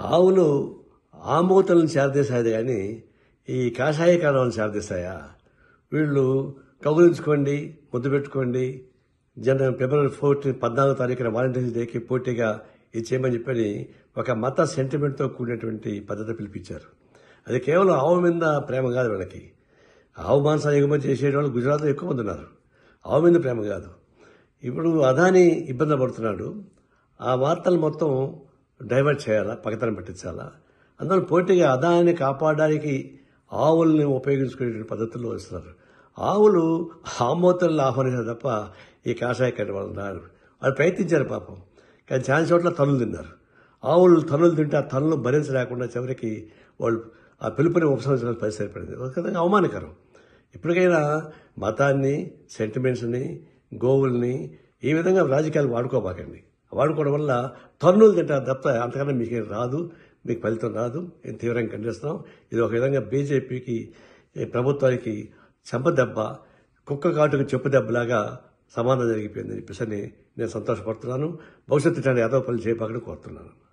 ఆవులు ఆమూతలను చేరదీశాయి కానీ ఈ కాషాయ కాలాలను చేరదీశాయా వీళ్ళు కౌగులించుకోండి ముద్దు పెట్టుకోండి జన ఫిబ్రవరి ఫోర్టీన్ పద్నాలుగో తారీఖున వాలంటీర్స్ డేకి పోటీగా ఇది చేయమని చెప్పని ఒక మత సెంటిమెంట్తో కూడినటువంటి పద్ధతి పిలిపించారు అది కేవలం ఆవు మీద ప్రేమ కాదు వీళ్ళకి ఆవు మాంసాలు ఎగుమతి చేసేవాళ్ళు గుజరాత్లో ఎక్కువ మంది ఉన్నారు ఆవు మీద ప్రేమ కాదు ఇప్పుడు అదాని ఇబ్బంది పడుతున్నాడు ఆ వార్తలు మొత్తం డైవర్ట్ చేయాలా పక్కతనం పెట్టించాలా అందువల్ల పోటీగా అదాన్ని కాపాడడానికి ఆవుల్ని ఉపయోగించుకునే పద్ధతుల్లో వస్తున్నారు ఆవులు ఆమోతలను ఆహ్వానించారు తప్ప ఈ కాషాయ కట్ట వాళ్ళు రారు వాళ్ళు ప్రయత్నించారు పాపం కానీ చాలా చోట్ల తనులు తిన్నారు ఆవులు తనులు తింటే ఆ తనులు భరించలేకుండా చివరికి వాళ్ళు ఆ పిలుపుని ఉపసంహరించిన పరిస్థితి ఏర్పడింది ఒక విధంగా అవమానకరం ఇప్పటికైనా మతాన్ని సెంటిమెంట్స్ని గోవుల్ని ఈ విధంగా రాజకీయాలు వాడుకోబాకండి వాడుకోవడం వల్ల తన్నులు తింటారు తప్ప అంతకన్నా మీకు ఏం రాదు మీకు ఫలితం రాదు నేను తీవ్రంగా ఖండిస్తున్నాం ఇది ఒక విధంగా బీజేపీకి ఈ ప్రభుత్వానికి చెంప దెబ్బ కుక్క కాటుకు చెప్పు దెబ్బలాగా సమానం జరిగిపోయిందని చెప్పేసి అని నేను సంతోషపడుతున్నాను భవిష్యత్తు ఇట్లాంటి యాదవ పనులు చేయబాకని కోరుతున్నాను